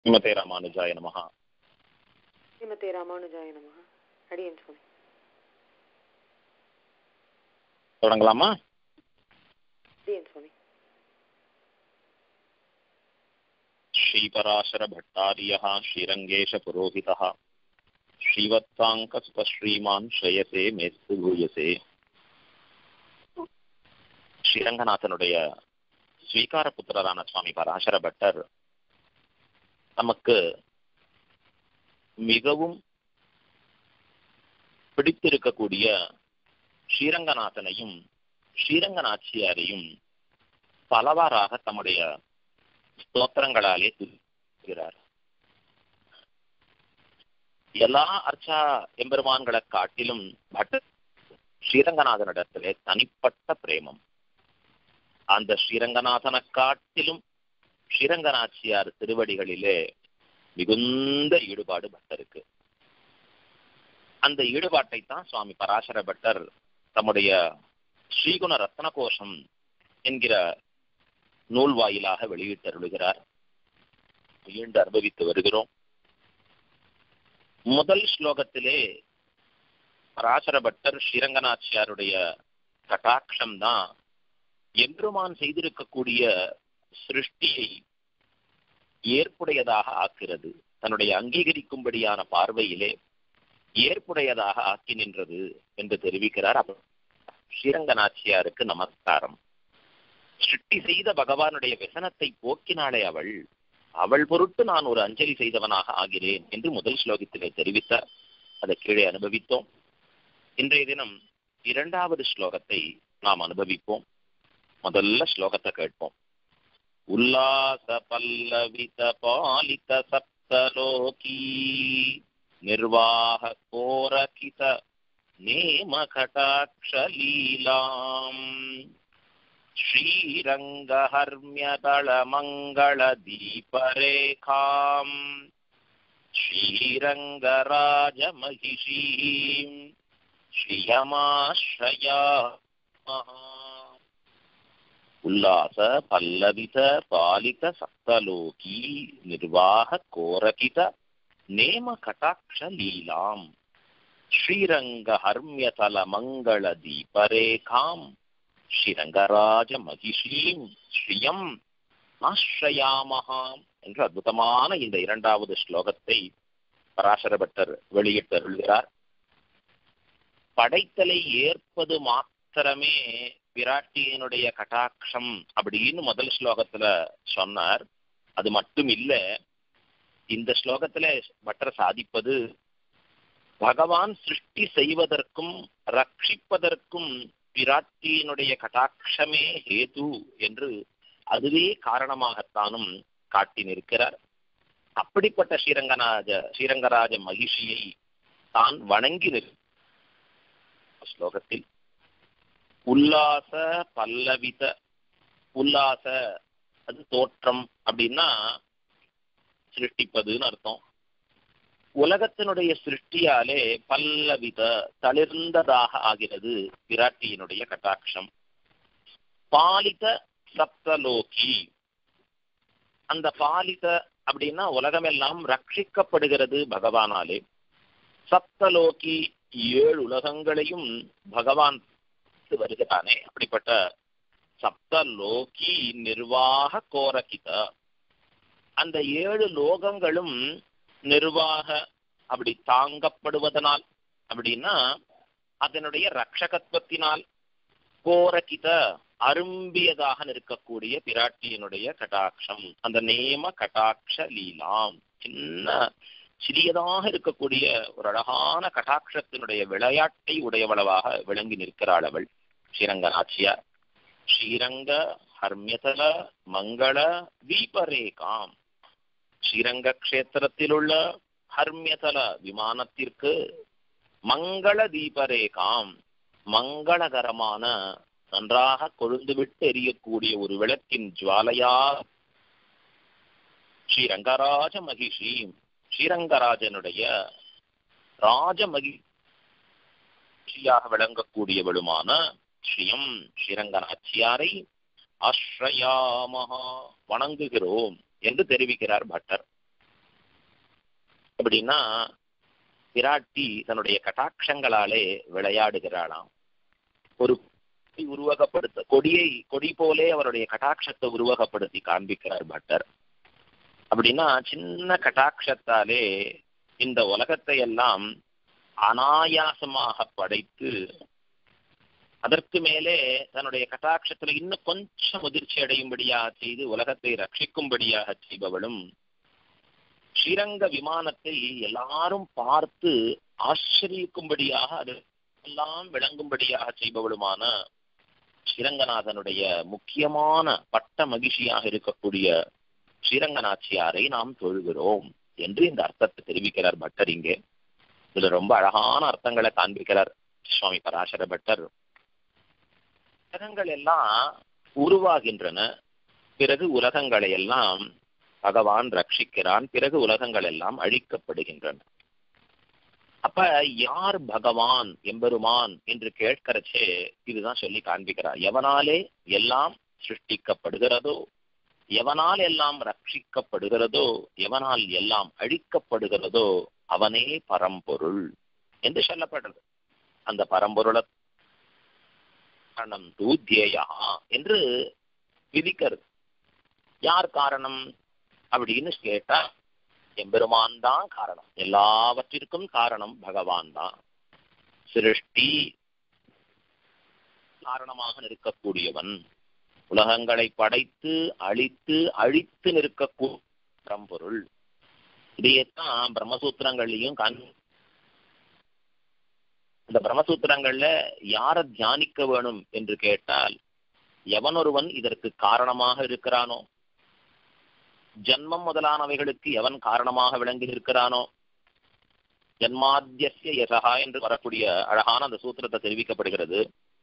ஸ்ரீமதே ராமானுஜாய நமஹ ஸ்ரீமதே ராமானுஜாய நமः அடியேன் சுவாமி தொடங்கலாமா அடியேன் சுவாமி श्रीपराशरभट्टार्यः श्रीरङ्गेशपुरोहितः श्रीवत्साङ्कसुतः श्रीमान् श्रेयसे मेस्तु भूयसे ஸ்ரீரங்கநாதனுடைய ஸ்வீகார புத்திரரான சுவாமி பராசர பட்டர் நமக்கு மிகவும் பிடித்திருக்கக்கூடிய ஸ்ரீரங்கநாதனையும் ஸ்ரீரங்கநாச்சியாரையும் பலவாறாக தம்முடைய ஸ்தோத்திரங்களாலே துதிக்கிறார் எல்லா அர்ச்சா எம்பெருமான்களை காட்டிலும் பட்டர் ஸ்ரீரங்கநாதனிடத்திலே தனிப்பட்ட பிரேமம் அந்த ஸ்ரீரங்கநாதனை காட்டிலும் ஸ்ரீரங்கநாச்சியார் திருவடிகளிலே மிகுந்த ஈடுபாடு பட்டருக்கு அந்த ஈடுபாட்டை தான் சுவாமி பராசர பட்டர் தம்முடைய ஸ்ரீகுண ரத்ன கோஷம் என்கிற நூல் வாயிலாக வெளியிட்டருளுகிறார் மீண்டு அனுபவித்து வருகிறோம் முதல் ஸ்லோகத்திலே பராசர பட்டர் ஸ்ரீரங்கநாச்சியாருடைய கட்டாட்சம் தான் எம்பெருமான் செய்திருக்கக்கூடிய சிருஷ்டியை ஏற்புடையதாக ஆக்கிறது தன்னுடைய அங்கீகரிக்கும்படியான பார்வையிலே ஏற்புடையதாக ஆக்கி நின்றது என்று தெரிவிக்கிறார் அப்ப ஸ்ரீரங்கநாச்சியாருக்கு நமஸ்காரம் சிருஷ்டி செய்த பகவானுடைய விசனத்தை போக்கினாளே அவள் அவள் பொருட்டு நான் ஒரு அஞ்சலி செய்தவனாக ஆகிறேன் என்று முதல் ஸ்லோகத்திலே தெரிவித்தார் அதை கீழே அனுபவித்தோம் இன்றைய தினம் இரண்டாவது ஸ்லோகத்தை நாம் அனுபவிப்போம் முதல்ல ஸ்லோகத்தை கேட்போம் உல்லாச பல்லவித பாலித சப்தலோகி நிர்வாக கோரகித நேம கடாட்சலீலாம் श्रीरङ्गहर्म्यदलमङ्गलदीपरेखाम् श्रीरङ्गराजमहिषीम् श्रियमाश्रया उल्लास पल्लवित पालित सप्तलोकी निर्वाह कोरकित नेम कटाक्षलीलाम् श्रीरङ्गहर्म्यतलमङ्गलदीपरेखाम् ஸ்ரீரங்கராஜ மகிஷீம் ஸ்ரீயம் ஆஸ்ரயாமகாம் என்ற அற்புதமான இந்த இரண்டாவது ஸ்லோகத்தை பராசர பட்டர் வெளியிட்டருள்கிறார் படைத்தலை ஏற்பது மாத்திரமே பிராட்டியனுடைய கட்டாட்சம் அப்படின்னு முதல் ஸ்லோகத்துல சொன்னார் அது மட்டும் இல்ல இந்த ஸ்லோகத்துல பட்டர் சாதிப்பது பகவான் சிருஷ்டி செய்வதற்கும் ரட்சிப்பதற்கும் பிராட்டியினுடைய கட்டாட்சமே ஹேது என்று அதுவே காரணமாகத்தானும் காட்டி நிற்கிறார் அப்படிப்பட்ட ஸ்ரீரங்கராஜ ஸ்ரீரங்கராஜ மகிஷியை தான் வணங்கி நிற் ஸ்லோகத்தில் உல்லாச பல்லவித உல்லாச அது தோற்றம் அப்படின்னா சிருஷ்டிப்பதுன்னு அர்த்தம் உலகத்தினுடைய சிருஷ்டியாலே பல்லவித தளிர்ந்ததாக ஆகிறது பிராட்டியினுடைய கட்டாட்சம் பாலித சப்தலோகி அந்த பாலித அப்படின்னா உலகமெல்லாம் ரட்சிக்கப்படுகிறது பகவானாலே சப்தலோகி ஏழு உலகங்களையும் பகவான் வருகிறானே அப்படிப்பட்ட சப்தலோகி நிர்வாக கோரகித அந்த ஏழு லோகங்களும் நிர்வாக அப்படி தாங்கப்படுவதனால் அப்படின்னா அதனுடைய ரட்சகத்துவத்தினால் கோரகித அரும்பியதாக நிற்கக்கூடிய பிராட்டியினுடைய கட்டாட்சம் அந்த நேம கட்டாட்ச லீலாம் சின்ன சிறியதாக இருக்கக்கூடிய ஒரு அழகான கட்டாட்சத்தினுடைய விளையாட்டை உடையவளவாக விளங்கி நிற்கிறாள் அவள் ஸ்ரீரங்க நாச்சியார் ஸ்ரீரங்க ஹர்மியதல மங்கள தீபரேகாம் ஸ்ரீரங்க கஷேத்திரத்தில் உள்ள ஹர்மியதல விமானத்திற்கு மங்கள தீபரேகாம் மங்களகரமான நன்றாக கொழுந்துவிட்டு எரியக்கூடிய ஒரு விளக்கின் ஜுவாலையா ஸ்ரீரங்கராஜ மகிஷி ஸ்ரீரங்கராஜனுடைய ராஜமகிழ்ச்சியாக விளங்கக்கூடியவளுமான ஸ்ரீயம் ஸ்ரீரங்கநாச்சியாரை ஆஸ்ரயாமஹா வணங்குகிறோம் என்று தெரிவிக்கிறார் பட்டர் அப்படின்னா பிராட்டி தன்னுடைய கட்டாட்சங்களாலே விளையாடுகிறாளாம் ஒரு கொடி உருவகப்படுத்த கொடியை கொடி போலே அவருடைய கட்டாட்சத்தை உருவகப்படுத்தி காண்பிக்கிறார் பட்டர் அப்படின்னா சின்ன கட்டாட்சத்தாலே இந்த உலகத்தை எல்லாம் அனாயாசமாக படைத்து அதற்கு மேலே தன்னுடைய கட்டாட்சத்துல இன்னும் கொஞ்சம் முதிர்ச்சி அடையும்படியாக செய்து உலகத்தை ரட்சிக்கும்படியாக செய்பவளும் ஸ்ரீரங்க விமானத்தை எல்லாரும் பார்த்து ஆச்சரிக்கும்படியாக அது எல்லாம் விளங்கும்படியாக செய்பவளுமான ஸ்ரீரங்கநாதனுடைய முக்கியமான பட்ட மகிழ்ச்சியாக இருக்கக்கூடிய ஸ்ரீரங்கநாச்சியாரை நாம் தொழுகிறோம் என்று இந்த அர்த்தத்தை தெரிவிக்கிறார் பட்டர் இங்கே இதுல ரொம்ப அழகான அர்த்தங்களை காண்பிக்கிறார் சுவாமி பராசர பட்டர் உலகங்கள் எல்லாம் உருவாகின்றன பிறகு உலகங்களை எல்லாம் பகவான் ரட்சிக்கிறான் பிறகு உலகங்கள் எல்லாம் அழிக்கப்படுகின்றன அப்ப யார் பகவான் எம்பெருமான் என்று கேட்கிறச்சே இதுதான் சொல்லி காண்பிக்கிறார் எவனாலே எல்லாம் சிருஷ்டிக்கப்படுகிறதோ எவனால் எல்லாம் ரட்சிக்கப்படுகிறதோ எவனால் எல்லாம் அழிக்கப்படுகிறதோ அவனே பரம்பொருள் என்று சொல்லப்படுறது அந்த பரம்பொருளை காரணம் தூத்தியா என்று விதிக்கிறது யார் காரணம் அப்படின்னு கேட்டா எம்பெருமான் தான் காரணம் எல்லாவற்றிற்கும் காரணம் பகவான் தான் சிருஷ்டி காரணமாக நிற்கக்கூடியவன் உலகங்களை படைத்து அழித்து அழித்து நிற்கக்கூடிய பரம்பொருள் இதையத்தான் பிரம்மசூத்திரங்கள்லையும் கண் இந்த பிரம்மசூத்திரங்கள்ல யார தியானிக்க வேணும் என்று கேட்டால் எவனொருவன் இதற்கு காரணமாக இருக்கிறானோ ஜன்மம் முதலானவைகளுக்கு எவன் காரணமாக விளங்கி இருக்கிறானோ ஜன்மாத்தியசிய யசகா என்று வரக்கூடிய அழகான அந்த சூத்திரத்தை தெரிவிக்கப்படுகிறது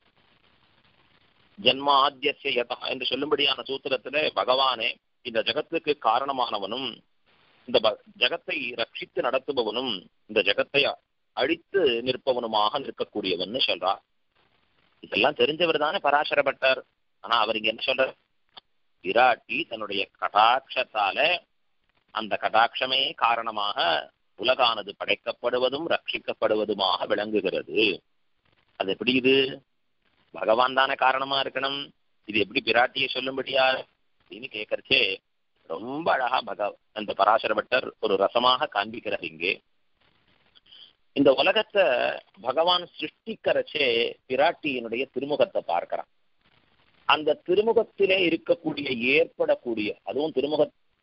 ஜன்மாத்தியசிய யதா என்று சொல்லும்படியான சூத்திரத்திலே பகவானே இந்த ஜகத்துக்கு காரணமானவனும் இந்த ஜகத்தை ரட்சித்து நடத்துபவனும் இந்த ஜகத்தை அழித்து நிற்பவனுமாக நிற்கக்கூடியவன் சொல்றார் இதெல்லாம் தெரிஞ்சவர் தானே பராசரப்பட்டார் ஆனா அவர் இங்க என்ன சொல்ற விராட்டி தன்னுடைய கடாட்சத்தால அந்த கடாட்சமே காரணமாக உலகானது படைக்கப்படுவதும் ரட்சிக்கப்படுவதுமாக விளங்குகிறது அது எப்படி இது பகவான் தானே காரணமா இருக்கணும் இது எப்படி பிராட்டியை சொல்லும்படியா அப்படின்னு கேட்கறச்சே ரொம்ப அழகா பக அந்த பராசரப்பட்டர் ஒரு ரசமாக காண்பிக்கிறார் இங்கே இந்த உலகத்தை பகவான் சிருஷ்டிக்கிறச்சே பிராட்டியினுடைய திருமுகத்தை பார்க்கிறான் அந்த திருமுகத்திலே இருக்கக்கூடிய ஏற்படக்கூடிய அதுவும் திருமுக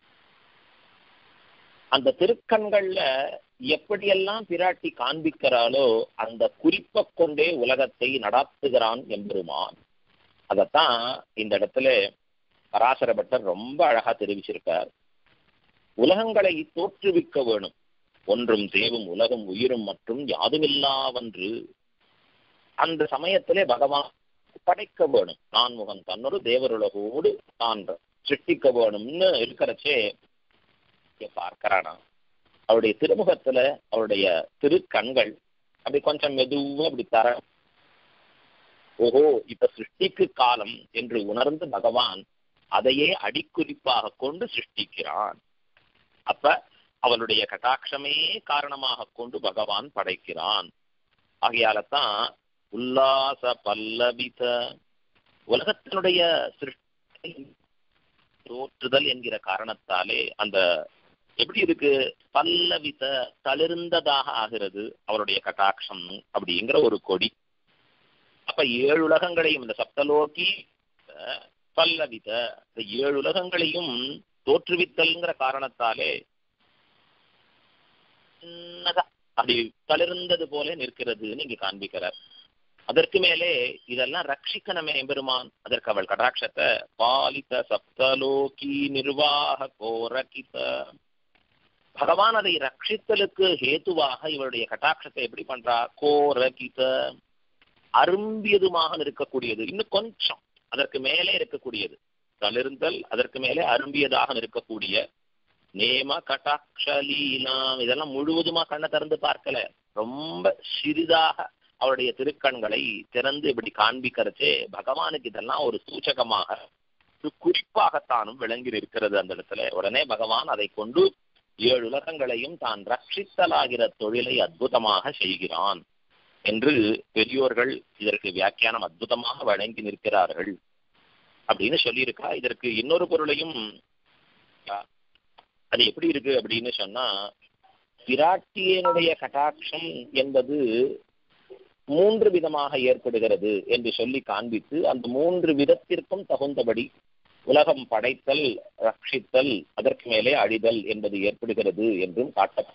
அந்த திருக்கண்கள்ல எப்படியெல்லாம் பிராட்டி காண்பிக்கிறாளோ அந்த குறிப்பை கொண்டே உலகத்தை நடாத்துகிறான் எம்பெருமான் அதத்தான் இந்த இடத்துல பராசரபட்டர் ரொம்ப அழகா தெரிவிச்சிருக்கார் உலகங்களை தோற்றுவிக்க வேணும் ஒன்றும் தேவும் உலகம் உயிரும் மற்றும் யாதுமில்லாவன்று அந்த சமயத்திலே பகவான் படைக்க வேணும் நான்முகன் தன்னொரு தேவருலகோடு தான் சிருஷ்டிக்க வேணும்னு இருக்கிறச்சே பார்க்கிறானா அவருடைய திருமுகத்துல அவருடைய திருக்கண்கள் அப்படி கொஞ்சம் மெதுவா அப்படி தர ஓஹோ இப்ப சிருஷ்டிக்கு காலம் என்று உணர்ந்து பகவான் அதையே அடிக்குறிப்பாக கொண்டு சிருஷ்டிக்கிறான் அப்ப அவளுடைய கட்டாட்சமே காரணமாக கொண்டு பகவான் படைக்கிறான் ஆகையால தான் உல்லாச பல்லவித உலகத்தினுடைய சிருஷ்டி தோற்றுதல் என்கிற காரணத்தாலே அந்த எப்படி இருக்கு பல்லவித தளிர்ந்ததாக ஆகிறது அவருடைய கட்டாட்சம் அப்படிங்கிற ஒரு கொடி அப்ப ஏழு உலகங்களையும் இந்த சப்தலோகி பல்லவித இந்த ஏழு உலகங்களையும் தோற்றுவித்தல்ங்கிற காரணத்தாலே சின்னதா அப்படி தளிர்ந்தது போல நிற்கிறதுன்னு இங்க காண்பிக்கிறார் அதற்கு மேலே இதெல்லாம் ரட்சிக்கணுமே எம்பெருமான் அதற்கு அவள் கடாட்சத்தை பாலித சப்தலோகி நிர்வாக கோரகித பகவான் அதை ரட்சித்தலுக்கு ஹேத்துவாக இவருடைய கட்டாட்சத்தை எப்படி பண்றா கோரகித அரும்பியதுமாக இருக்கக்கூடியது இன்னும் கொஞ்சம் அதற்கு மேலே இருக்கக்கூடியது தளிர்ந்தல் அதற்கு மேலே அரும்பியதாக இருக்கக்கூடிய நேம கட்டாட்சலீலாம் இதெல்லாம் முழுவதுமா கண்ணை திறந்து பார்க்கல ரொம்ப சிறிதாக அவருடைய திருக்கண்களை திறந்து இப்படி காண்பிக்கிறச்சே பகவானுக்கு இதெல்லாம் ஒரு சூச்சகமாக ஒரு குறிப்பாகத்தானும் விளங்கி இருக்கிறது அந்த இடத்துல உடனே பகவான் அதை கொண்டு ஏழு உலகங்களையும் தான் ரட்சித்தலாகிற தொழிலை அற்புதமாக செய்கிறான் என்று பெரியோர்கள் இதற்கு வியாக்கியானம் அற்புதமாக வழங்கி நிற்கிறார்கள் அப்படின்னு சொல்லியிருக்கா இதற்கு இன்னொரு பொருளையும் அது எப்படி இருக்கு அப்படின்னு சொன்னா பிராட்டியனுடைய கட்டாட்சம் என்பது மூன்று விதமாக ஏற்படுகிறது என்று சொல்லி காண்பித்து அந்த மூன்று விதத்திற்கும் தகுந்தபடி உலகம் படைத்தல் ரட்சித்தல் அதற்கு மேலே அழிதல் என்பது ஏற்படுகிறது என்றும் காட்ட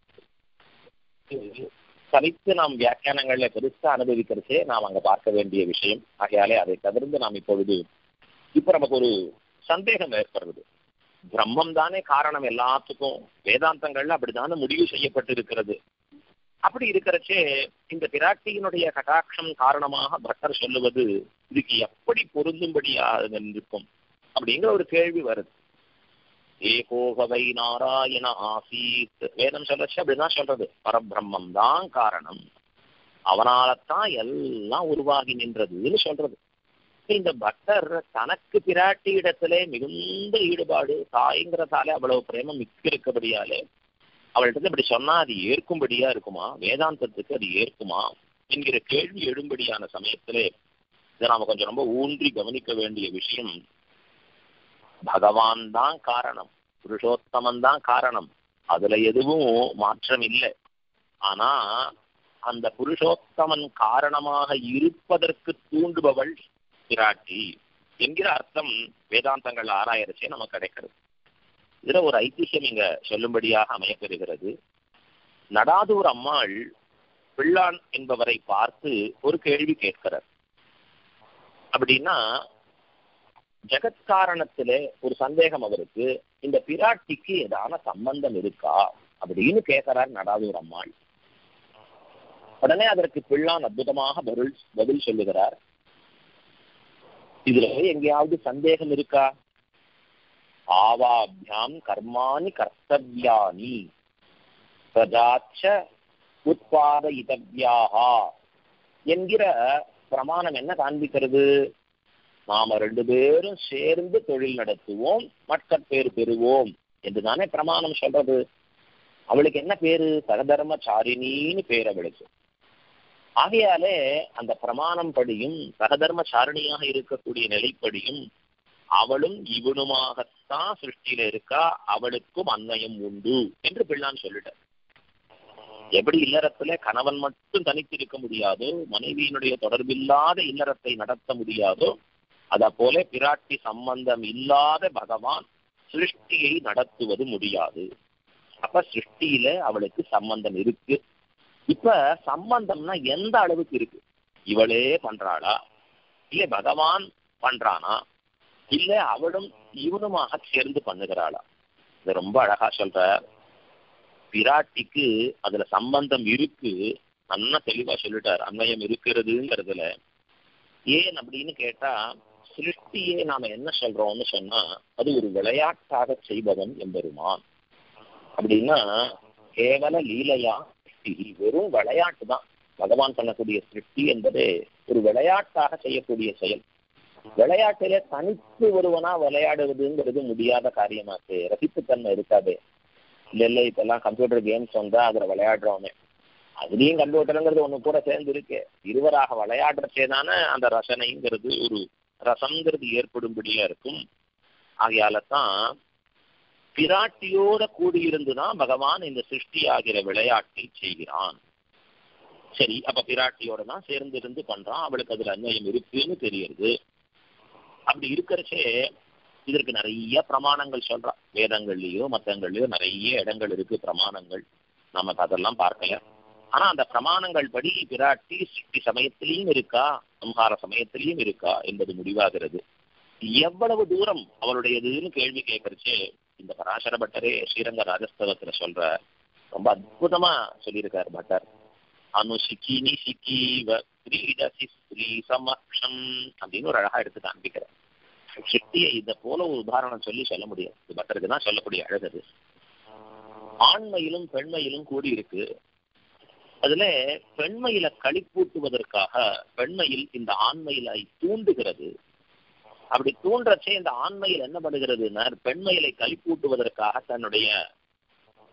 தனித்து நாம் வியாக்கியானங்கள்ல பெருசா அனுபவிக்கிறதே நாம் அங்க பார்க்க வேண்டிய விஷயம் ஆகையாலே அதை தவிர்த்து நாம் இப்பொழுது இப்ப நமக்கு ஒரு சந்தேகம் ஏற்படுறது பிரம்மம் தானே காரணம் எல்லாத்துக்கும் வேதாந்தங்கள்ல அப்படித்தானே முடிவு செய்யப்பட்டிருக்கிறது அப்படி இருக்கிறச்சே இந்த பிராட்டியினுடைய கட்டாட்சம் காரணமாக பட்டர் சொல்லுவது இதுக்கு எப்படி பொருந்தும்படியாக இருக்கும் அப்படிங்கிற ஒரு கேள்வி வருது ஏகோகவை நாராயண ஆசீத் வேதம் சொல்லச்சு அப்படிதான் சொல்றது பரபிரம்மம் தான் காரணம் அவனாலத்தான் எல்லாம் உருவாகி நின்றதுன்னு சொல்றது இந்த பக்தர் தனக்கு பிராட்டி இடத்திலே மிகுந்த ஈடுபாடு தாய்ங்கிறதாலே அவ்வளவு பிரேமம் மிக்க இருக்கபடியாலே அவள்கிட்ட இப்படி சொன்னா அது ஏற்கும்படியா இருக்குமா வேதாந்தத்துக்கு அது ஏற்குமா என்கிற கேள்வி எழும்படியான சமயத்திலே இதை நாம கொஞ்சம் ரொம்ப ஊன்றி கவனிக்க வேண்டிய விஷயம் பகவான் தான் காரணம் புருஷோத்தமன் தான் காரணம் அதுல எதுவும் மாற்றம் இல்லை ஆனா அந்த புருஷோத்தமன் காரணமாக இருப்பதற்கு தூண்டுபவள் பிராட்டி என்கிற அர்த்தம் வேதாந்தங்கள் ஆராயறச்சே நமக்கு கிடைக்கிறது இதுல ஒரு ஐதிஹ்யம் இங்க சொல்லும்படியாக அமையப்பெறுகிறது நடாதூர் அம்மாள் பிள்ளான் என்பவரை பார்த்து ஒரு கேள்வி கேட்கிறார் அப்படின்னா ஜெகத்காரணத்திலே ஒரு சந்தேகம் அவருக்கு இந்த பிராட்டிக்கு ஏதான சம்பந்தம் இருக்கா அப்படின்னு கேட்கிறார் நடாதூர் அம்மாள் உடனே அதற்கு பிள்ளான் அற்புதமாக பதில் பதில் சொல்லுகிறார் இதுல எங்கேயாவது சந்தேகம் இருக்கா ஆவாபியாம் கர்மாணி கர்த்தவியானி பிரஜாச்ச உத்பாதயிதவியாகா என்கிற பிரமாணம் என்ன காண்பிக்கிறது நாம ரெண்டு பேரும் சேர்ந்து தொழில் நடத்துவோம் மற்ற பேர் பெறுவோம் என்றுதானே பிரமாணம் சொல்றது அவளுக்கு என்ன பேரு சகதர்மச்சாரிணின்னு பேர் அவளுக்கு ஆகையாலே அந்த பிரமாணம் படியும் சகதர்மச்சாரணியாக இருக்கக்கூடிய நிலைப்படியும் அவளும் இவனுமாகத்தான் சிருஷ்டியில இருக்கா அவளுக்கும் அன்வயம் உண்டு என்று பிள்ளான் சொல்லிட்டார் எப்படி இல்லறத்துல கணவன் மட்டும் தனித்து இருக்க முடியாதோ மனைவியினுடைய தொடர்பில்லாத இல்லறத்தை நடத்த முடியாதோ அத போல பிராட்டி சம்பந்தம் இல்லாத பகவான் சிருஷ்டியை நடத்துவது முடியாது அப்ப சிருஷ்டியில அவளுக்கு சம்பந்தம் இருக்கு இப்ப சம்பந்தம்னா எந்த அளவுக்கு இருக்கு இவளே பண்றாளா இல்ல பகவான் பண்றானா இல்ல அவளும் இவனுமாக சேர்ந்து பண்ணுகிறாளா இது ரொம்ப அழகா சொல்ற பிராட்டிக்கு அதுல சம்பந்தம் இருக்கு நல்லா தெளிவா சொல்லிட்டார் அன்வயம் இருக்கிறதுங்கிறதுல ஏன் அப்படின்னு கேட்டா சிருஷ்டியே நாம என்ன சொல்றோம்னு சொன்னா அது ஒரு விளையாட்டாக செய்பவன் எம்பெருமான் அப்படின்னா கேவல லீலையா சிருஷ்டி வெறும் விளையாட்டு தான் பகவான் பண்ணக்கூடிய சிருஷ்டி என்பது ஒரு விளையாட்டாக செய்யக்கூடிய செயல் விளையாட்டிலே தனித்து ஒருவனா விளையாடுவதுங்கிறது முடியாத காரியமாச்சு ரசிப்புத்தன்மை இருக்காது இல்ல இல்ல இப்ப எல்லாம் கம்ப்யூட்டர் கேம்ஸ் வந்தா அதுல விளையாடுறோமே அதுலயும் கம்ப்யூட்டருங்கிறது ஒண்ணு கூட சேர்ந்து இருக்கு இருவராக விளையாடுறச்சே தானே அந்த ரசனைங்கிறது ஒரு ரசம்ங்கிறது ஏற்படும்படியா இருக்கும் ஆகையால தான் பிராட்டியோட கூடியிருந்துதான் பகவான் இந்த சிருஷ்டி ஆகிற விளையாட்டை செய்கிறான் சரி அப்ப பிராட்டியோட தான் சேர்ந்து இருந்து பண்றான் அவளுக்கு அதுல அன்வயம் இருக்குன்னு தெரியுது அப்படி இருக்கிறச்சே இதற்கு நிறைய பிரமாணங்கள் சொல்றா வேதங்கள்லயோ மத்தங்கள்லயோ நிறைய இடங்கள் இருக்கு பிரமாணங்கள் நமக்கு அதெல்லாம் பார்க்கல ஆனா அந்த பிரமாணங்கள் படி பிராட்டி சிருஷ்டி சமயத்திலையும் இருக்கா சம்ஹார சமயத்திலையும் இருக்கா என்பது முடிவாகிறது எவ்வளவு தூரம் அவளுடையதுன்னு கேள்வி கேட்கறச்சே இந்த பராசர பட்டரே ஸ்ரீரங்க ராஜஸ்தவத்துல சொல்ற ரொம்ப அற்புதமா சொல்லியிருக்காரு பட்டர் அனுசிக்கினி சிக்கீவ ஸ்ரீடசி ஸ்ரீ சமக்ஷம் அப்படின்னு ஒரு அழகா எடுத்து காண்பிக்கிறேன் சிட்டியை இத போல ஒரு உதாரணம் சொல்லி சொல்ல முடியாது இது பட்டருக்கு தான் சொல்லக்கூடிய அழகது ஆண்மையிலும் பெண்மையிலும் கூடி இருக்கு அதுல பெண்மையில களிப்பூட்டுவதற்காக பெண்மையில் இந்த ஆண்மையில தூண்டுகிறது அப்படி தூண்டுறச்சே இந்த ஆண்மையில் என்ன பண்ணுகிறதுன்னா பெண்மையிலை களிப்பூட்டுவதற்காக தன்னுடைய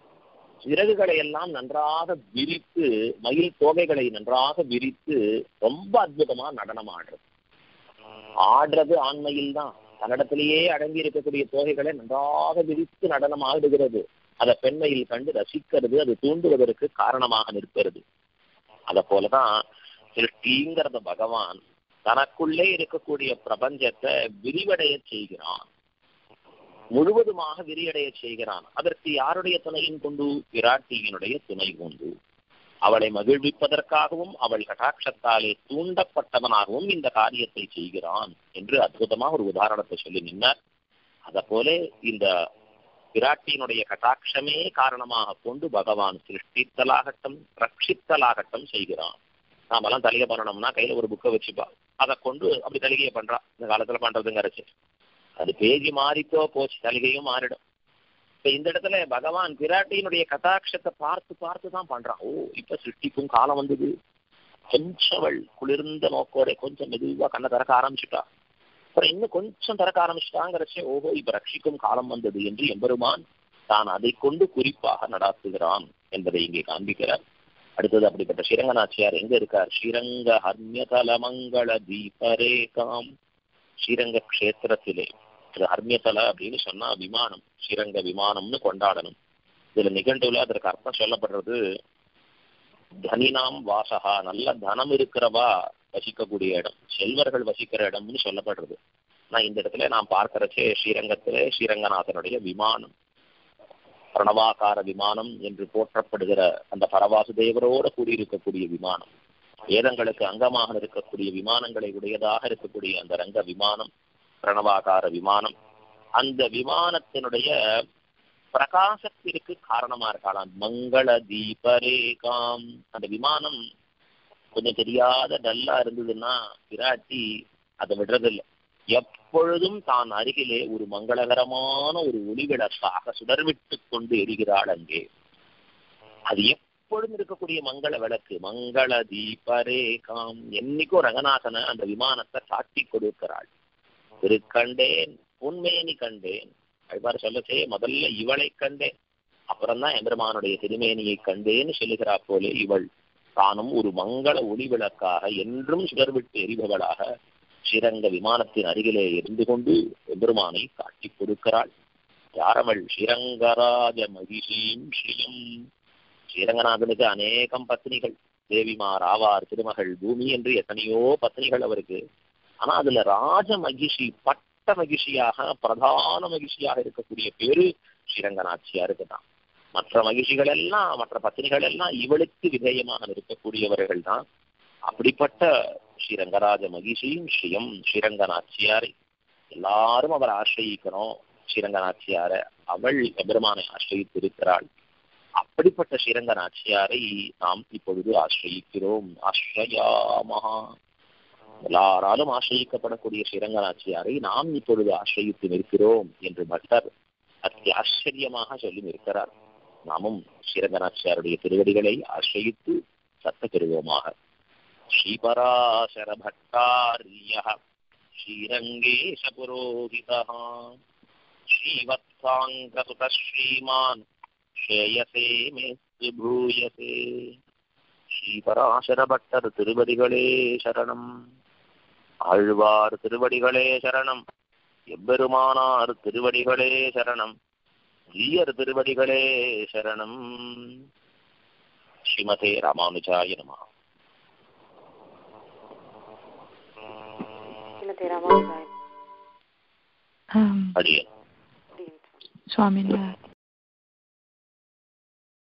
சிறகுகளை எல்லாம் நன்றாக விரித்து மயில் தோகைகளை நன்றாக விரித்து ரொம்ப அற்புதமா நடனம் ஆடுறது ஆடுறது ஆண்மையில் தான் தன்னிடத்திலேயே அடங்கி இருக்கக்கூடிய தோகைகளை நன்றாக விரித்து நடனம் ஆடுகிறது அதை பெண்மையில் கண்டு ரசிக்கிறது அது தூண்டுவதற்கு காரணமாக நிற்கிறது அத போலதான் சிருஷ்டிங்கிறத பகவான் தனக்குள்ளே இருக்கக்கூடிய பிரபஞ்சத்தை விரிவடைய செய்கிறான் முழுவதுமாக விரியடைய செய்கிறான் அதற்கு யாருடைய துணையின் கொண்டு விராட்டியினுடைய துணை கொண்டு அவளை மகிழ்விப்பதற்காகவும் அவள் கட்டாட்சத்தாலே தூண்டப்பட்டவனாகவும் இந்த காரியத்தை செய்கிறான் என்று அற்புதமா ஒரு உதாரணத்தை சொல்லி நின்னார் அத போல இந்த விராட்டியினுடைய கட்டாட்சமே காரணமாக கொண்டு பகவான் சிருஷ்டித்தலாகட்டும் ரட்சித்தலாகட்டும் செய்கிறான் நாமெல்லாம் தலிகை பண்ணணும்னா கையில ஒரு புக்கை வச்சுப்பா அதை கொண்டு அப்படி தலிகையை பண்றா இந்த காலத்துல பண்றதுங்கிறச்சு அது பேஜி மாறித்தோ போச்சு தலிகையும் மாறிடும் இப்ப இந்த இடத்துல பகவான் பிராட்டியினுடைய கதாட்சத்தை பார்த்து பார்த்து தான் பண்றான் ஓ இப்ப சிருஷ்டிக்கும் காலம் வந்தது கொஞ்சம் அவள் குளிர்ந்த நோக்கோட கொஞ்சம் மெதுவா கண்ணை திறக்க ஆரம்பிச்சுட்டா அப்புறம் இன்னும் கொஞ்சம் திறக்க ஆரம்பிச்சுட்டாங்கிறச்சே ஓஹோ இப்ப ரட்சிக்கும் காலம் வந்தது என்று எம்பெருமான் தான் அதை கொண்டு குறிப்பாக நடாத்துகிறான் என்பதை இங்கே காண்பிக்கிறார் அடுத்தது அப்படிப்பட்ட ஸ்ரீரங்கநாச்சியார் எங்க இருக்கார் ஸ்ரீரங்க ஹர்மியதல மங்கள தீபரேகாம் ஸ்ரீரங்க கஷேத்திரத்திலே இது ஹர்மியதல அப்படின்னு சொன்னா விமானம் ஸ்ரீரங்க விமானம்னு கொண்டாடணும் இதுல நிகழ்வுல அதற்கு அர்த்தம் சொல்லப்படுறது தனினாம் வாசகா நல்ல தனம் இருக்கிறவா வசிக்கக்கூடிய இடம் செல்வர்கள் வசிக்கிற இடம்னு சொல்லப்படுறது நான் இந்த இடத்துல நான் பார்க்கிறச்சே ஸ்ரீரங்கத்திலே ஸ்ரீரங்கநாதனுடைய விமானம் பிரணவாகார விமானம் என்று போற்றப்படுகிற அந்த பரவாசுதேவரோட கூடியிருக்கக்கூடிய விமானம் வேதங்களுக்கு அங்கமாக இருக்கக்கூடிய விமானங்களை உடையதாக இருக்கக்கூடிய அந்த ரங்க விமானம் பிரணவாகார விமானம் அந்த விமானத்தினுடைய பிரகாசத்திற்கு காரணமா இருக்கலாம் மங்கள தீபரேகாம் அந்த விமானம் கொஞ்சம் தெரியாத டல்லா இருந்ததுன்னா பிராட்டி அதை விடுறதில்லை எப்பொழுதும் தான் அருகிலே ஒரு மங்களகரமான ஒரு ஒளிவிளக்காக சுடர்விட்டு கொண்டு எரிகிறாள் அங்கே அது எப்பொழுதும் இருக்கக்கூடிய மங்கள விளக்கு மங்கள தீபரேகாம் என்னைக்கும் ரங்கநாதனை அந்த விமானத்தை காட்டி கொடுக்கிறாள் திருக்கண்டேன் உண்மேனி கண்டேன் அவ்வாறு சொல்லச்சே முதல்ல இவளை கண்டேன் அப்புறம்தான் எம்பெருமானுடைய திருமேனியை கண்டேன்னு சொல்லுகிறா போலே இவள் தானும் ஒரு மங்கள ஒளி விளக்காக என்றும் சுடர்விட்டு எரிபவளாக ஸ்ரீரங்க விமானத்தின் அருகிலே இருந்து கொண்டு எம்பெருமானை காட்டி கொடுக்கிறாள் யாரவள் ஸ்ரீரங்கராஜ மகிஷீம் ஸ்ரீயம் ஸ்ரீரங்கநாதனுக்கு அநேகம் பத்னிகள் தேவிமார் ஆவார் திருமகள் பூமி என்று எத்தனையோ பத்னிகள் அவருக்கு ஆனா அதுல ராஜ மகிஷி பட்ட மகிழ்ச்சியாக பிரதான மகிழ்ச்சியாக இருக்கக்கூடிய பேரு ஸ்ரீரங்கநாச்சியாருக்கு தான் மற்ற மகிழ்ச்சிகள் எல்லாம் மற்ற பத்திரிகள் எல்லாம் இவளுக்கு விதேயமாக இருக்கக்கூடியவர்கள் தான் அப்படிப்பட்ட ஸ்ரீரங்கராஜ மகிழ்ச்சியும் ஸ்ரீயம் ஸ்ரீரங்கநாச்சியாரை எல்லாரும் அவர் ஆசிரியிக்கணும் ஸ்ரீரங்கநாச்சியார அவள் எபெருமானை ஆசிரியித்திருக்கிறாள் அப்படிப்பட்ட ஸ்ரீரங்கநாச்சியாரை நாம் இப்பொழுது ஆசிரியிக்கிறோம் ஆஸ்ரயாமகா எல்லாராலும் ஆசிரியிக்கப்படக்கூடிய ஸ்ரீரங்கநாச்சியாரை நாம் இப்பொழுது ஆசிரியித்து நிற்கிறோம் என்று பட்டர் அத்தியாச்சரியமாக சொல்லி நிற்கிறார் நாமும் ஸ்ரீரங்கநாச்சியாருடைய திருவடிகளை ஆசிரியித்து சத்த பெறுவோமாக ஸ்ரீபராசர பட்டாரிய ஸ்ரீரங்கேஷ புரோஹித ஸ்ரீவத்சாங்கசுத ஸ்ரீமான் ஸ்ரேயசே மேஸ்து பூயசே ஸ்ரீபராசர பட்டர் திருவடிகளே சரணம் ஆழ்வார் திருவடிகளே சரணம் எம்பெருமானார் திருவடிகளே சரணம் ஜீயர் திருவடிகளே சரணம் ஸ்ரீமதே ராமானுஜாய நம ஸ்ரீமதி ராமானுஜாய் Um, அடியன் அப்படின்னு Swami